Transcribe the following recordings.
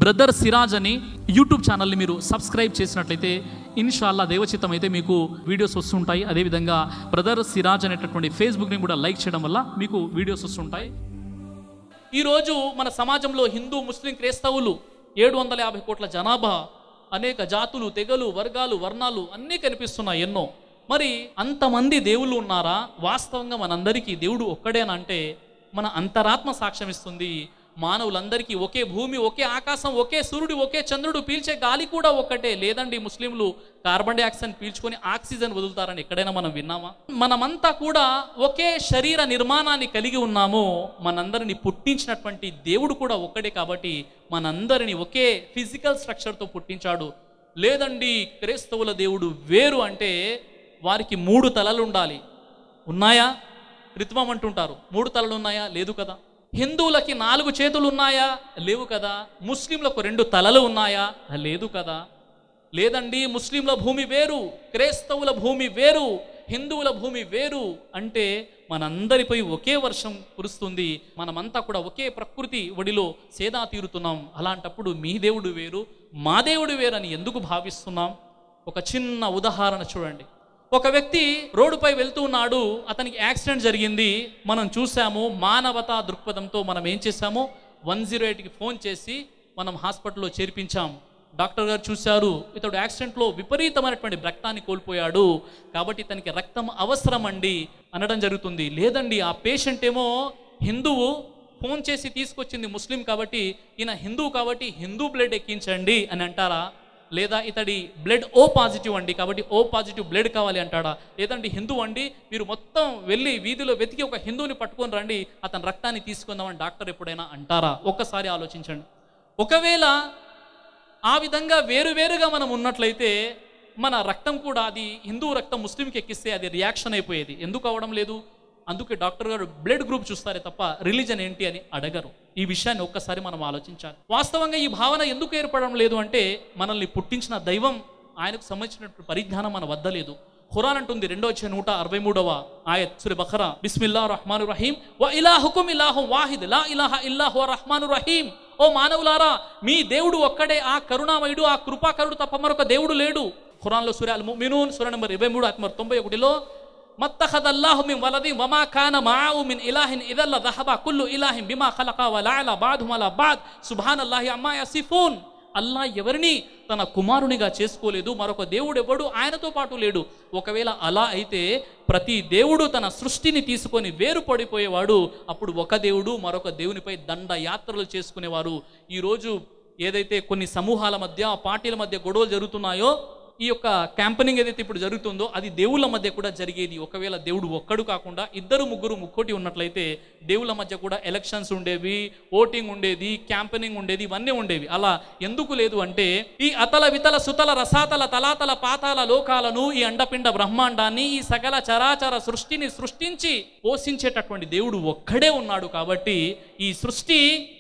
brother Siraj అని YouTube ఛానల్ని మీరు సబ్స్క్రైబ్ చేసినట్లయితే ఇన్షాల్లా దేవచిత్తం అయితే మీకు వీడియోస్ వస్తుంటాయి అదేవిధంగా బ్రదర్ సిరాజ్ అనేటటువంటి ఫేస్బుక్ని కూడా లైక్ చేయడం వల్ల మీకు వీడియోస్ వస్తుంటాయి ఈరోజు మన సమాజంలో హిందూ ముస్లిం క్రైస్తవులు ఏడు వందల యాభై కోట్ల జనాభా అనేక జాతులు తెగలు వర్గాలు వర్ణాలు అన్నీ కనిపిస్తున్నాయి ఎన్నో మరి అంతమంది దేవుళ్ళు ఉన్నారా వాస్తవంగా మనందరికీ దేవుడు ఒక్కడేనంటే మన అంతరాత్మ సాక్ష్యం ఇస్తుంది మానవులందరికీ ఒకే భూమి ఒకే ఆకాశం ఒకే సూర్యుడు ఒకే చంద్రుడు పీల్చే గాలి కూడా ఒక్కటే లేదండి ముస్లింలు కార్బన్ డైఆక్సైడ్ పీల్చుకొని ఆక్సిజన్ వదులుతారని ఎక్కడైనా మనం విన్నామా మనమంతా కూడా ఒకే శరీర నిర్మాణాన్ని కలిగి ఉన్నాము మనందరిని పుట్టించినటువంటి దేవుడు కూడా ఒక్కడే కాబట్టి మనందరిని ఒకే ఫిజికల్ స్ట్రక్చర్తో పుట్టించాడు లేదండి క్రైస్తవుల దేవుడు వేరు అంటే వారికి మూడు తలలు ఉండాలి ఉన్నాయా రిత్వం అంటుంటారు మూడు తలలు ఉన్నాయా లేదు కదా హిందువులకి నాలుగు చేతులు ఉన్నాయా లేవు కదా ముస్లింలకు రెండు తలలు ఉన్నాయా లేదు కదా లేదండి ముస్లింల భూమి వేరు క్రైస్తవుల భూమి వేరు హిందువుల భూమి వేరు అంటే మనందరిపై ఒకే వర్షం కురుస్తుంది మనమంతా కూడా ఒకే ప్రకృతి ఒడిలో సేదా తీరుతున్నాం అలాంటప్పుడు మీ దేవుడు వేరు మా దేవుడు వేరు అని ఎందుకు భావిస్తున్నాం ఒక చిన్న ఉదాహరణ చూడండి ఒక వ్యక్తి రోడ్డుపై వెళ్తూ ఉన్నాడు అతనికి యాక్సిడెంట్ జరిగింది మనం చూసాము మానవతా దృక్పథంతో మనం ఏం చేశాము వన్ జీరో ఎయిట్కి ఫోన్ చేసి మనం హాస్పిటల్లో చేర్పించాం డాక్టర్ గారు చూశారు ఇతడు యాక్సిడెంట్లో విపరీతమైనటువంటి రక్తాన్ని కోల్పోయాడు కాబట్టి ఇతనికి రక్తం అవసరం అండి అనడం జరుగుతుంది లేదండి ఆ పేషెంట్ ఏమో హిందువు ఫోన్ చేసి తీసుకొచ్చింది ముస్లిం కాబట్టి ఈయన హిందువు కాబట్టి హిందూ బ్లడ్ ఎక్కించండి అని అంటారా లేదా ఇతడి బ్లడ్ ఓ పాజిటివ్ అండి కాబట్టి ఓ పాజిటివ్ బ్లడ్ కావాలి అంటాడా లేదండి హిందూ అండి మీరు మొత్తం వెళ్ళి వీధిలో వెతికి ఒక హిందువుని పట్టుకొని రండి అతని రక్తాన్ని తీసుకుందామని డాక్టర్ ఎప్పుడైనా అంటారా ఒక్కసారి ఆలోచించండి ఒకవేళ ఆ విధంగా వేరువేరుగా మనం ఉన్నట్లయితే మన రక్తం కూడా అది హిందూ రక్తం ముస్లింకి ఎక్కిస్తే అది రియాక్షన్ అయిపోయేది ఎందుకు అవడం లేదు అందుకే డాక్టర్ గారు బ్లడ్ గ్రూప్ చూస్తారే తప్ప రిలీజన్ ఏంటి అని అడగరు ఈ విషయాన్ని ఒక్కసారి మనం ఆలోచించాలి వాస్తవంగా ఈ భావన ఎందుకు ఏర్పడడం లేదు అంటే మనల్ని పుట్టించిన దైవం ఆయనకు సంబంధించినటువంటి పరిజ్ఞానం మన వద్ద లేదు ఖురాన్ అంటుంది రెండో వచ్చే నూట అరవై మూడవ ఆయత్ సురి బఖరా బిస్మిల్లా రహమాను రహీం వ ఇలాహుకుం ఇలాహు వాహిద్ లా ఇలాహ ఇల్లాహు రహమాను రహీం ఓ మానవులారా మీ దేవుడు ఒక్కడే ఆ కరుణామయుడు ఆ కృపాకరుడు తప్ప మరొక దేవుడు లేడు ఖురాన్లో సూర్య అల్ ముమినూన్ సూర్య నెంబర్ ఇరవై మూడు ఆత్మ తొంభై ఒకటిలో మత్తఖదల్లాహు మిన్ వలది వమా కాన మావు మిన్ ఇలాహిన్ ఇదల్ల దహబ కుల్లు ఇలాహిన్ బిమా ఖలక వలాల బాధు మల బాద్ సుబ్హానల్లాహి అమ్మా యసిఫూన్ అల్లా ఎవరిని తన కుమారునిగా చేసుకోలేదు మరొక దేవుడు ఎవడు ఆయనతో పాటు లేడు ఒకవేళ అలా అయితే ప్రతి దేవుడు తన సృష్టిని తీసుకొని వేరు పడిపోయేవాడు అప్పుడు ఒక దేవుడు మరొక దేవునిపై దండ యాత్రలు చేసుకునేవారు ఈరోజు ఏదైతే కొన్ని సమూహాల మధ్య పార్టీల మధ్య గొడవలు జరుగుతున్నాయో ఈ యొక్క క్యాంపెనింగ్ ఏదైతే ఇప్పుడు జరుగుతుందో అది దేవుళ్ళ మధ్య కూడా జరిగేది ఒకవేళ దేవుడు ఒక్కడు కాకుండా ఇద్దరు ముగ్గురు ముక్కోటి ఉన్నట్లయితే దేవుళ్ళ మధ్య కూడా ఎలక్షన్స్ ఉండేవి ఓటింగ్ ఉండేది క్యాంపెనింగ్ ఉండేది ఇవన్నీ ఉండేవి అలా ఎందుకు లేదు అంటే ఈ అతల వితల సుతల రసాతల తలాతల పాతాల లోకాలను ఈ అండపిండ బ్రహ్మాండాన్ని ఈ సకల చరాచర సృష్టిని సృష్టించి పోషించేటటువంటి దేవుడు ఒక్కడే ఉన్నాడు కాబట్టి ఈ సృష్టి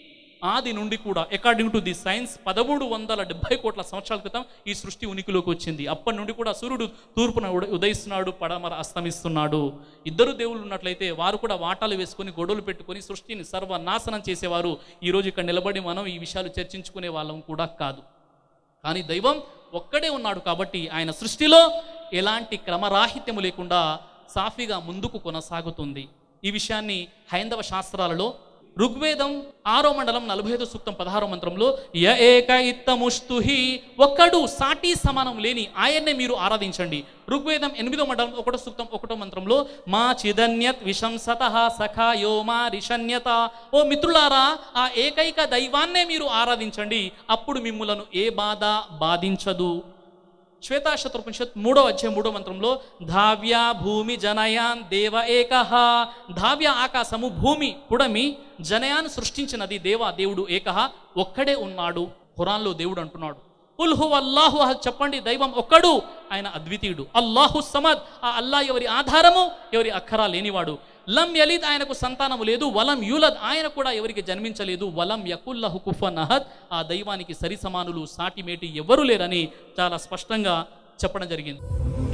ఆది నుండి కూడా అకార్డింగ్ టు ది సైన్స్ పదమూడు వందల డెబ్బై కోట్ల సంవత్సరాల క్రితం ఈ సృష్టి ఉనికిలోకి వచ్చింది అప్పటి నుండి కూడా సూర్యుడు తూర్పున ఉద- ఉదయిస్తున్నాడు పడమర అస్తమిస్తున్నాడు ఇద్దరు దేవుళ్ళు ఉన్నట్లయితే వారు కూడా వాటాలు వేసుకొని గొడవలు పెట్టుకొని సృష్టిని సర్వనాశనం చేసేవారు ఈరోజు ఇక్కడ నిలబడి మనం ఈ విషయాలు చర్చించుకునే వాళ్ళం కూడా కాదు కానీ దైవం ఒక్కడే ఉన్నాడు కాబట్టి ఆయన సృష్టిలో ఎలాంటి క్రమరాహిత్యము లేకుండా సాఫీగా ముందుకు కొనసాగుతుంది ఈ విషయాన్ని హైందవ శాస్త్రాలలో ఋగ్వేదం ఆరో మండలం నలభై ఐదు సూక్తం పదహారో మంత్రంలో య ఏక ఇత్తముస్తుహి ఒక్కడు సాటి సమానం లేని ఆయన్నే మీరు ఆరాధించండి ఋగ్వేదం ఎనిమిదో మండలం ఒకటో సూక్తం ఒకటో మంత్రంలో మా చిదన్యత్ విశంసత సఖా యో మా రిషన్యత ఓ మిత్రులారా ఆ ఏకైక దైవాన్నే మీరు ఆరాధించండి అప్పుడు మిమ్ములను ఏ బాధ బాధించదు శ్వేతాశత్రుపనిషత్ మూడో అధ్యాయం మూడో మంత్రంలో ధావ్య భూమి జనయాన్ దేవ ఏకహ ధావ్య ఆకాశము భూమి పుడమి జనయాన్ సృష్టించినది దేవ దేవుడు ఏకహ ఒక్కడే ఉన్నాడు ఖురాన్లో దేవుడు అంటున్నాడు ఉల్హు అల్లాహు అహద్ చెప్పండి దైవం ఒక్కడు ఆయన అద్వితీయుడు అల్లాహు సమద్ ఆ అల్లా ఎవరి ఆధారము ఎవరి అక్కరా లేనివాడు లం యలిద్ ఆయనకు సంతానము లేదు వలం యూలద్ ఆయన కూడా ఎవరికి జన్మించలేదు వలం యకుల్లహు కుఫన్ అహద్ ఆ దైవానికి సరి సమానులు సాటిమేటి ఎవరు లేరని చాలా స్పష్టంగా చెప్పడం జరిగింది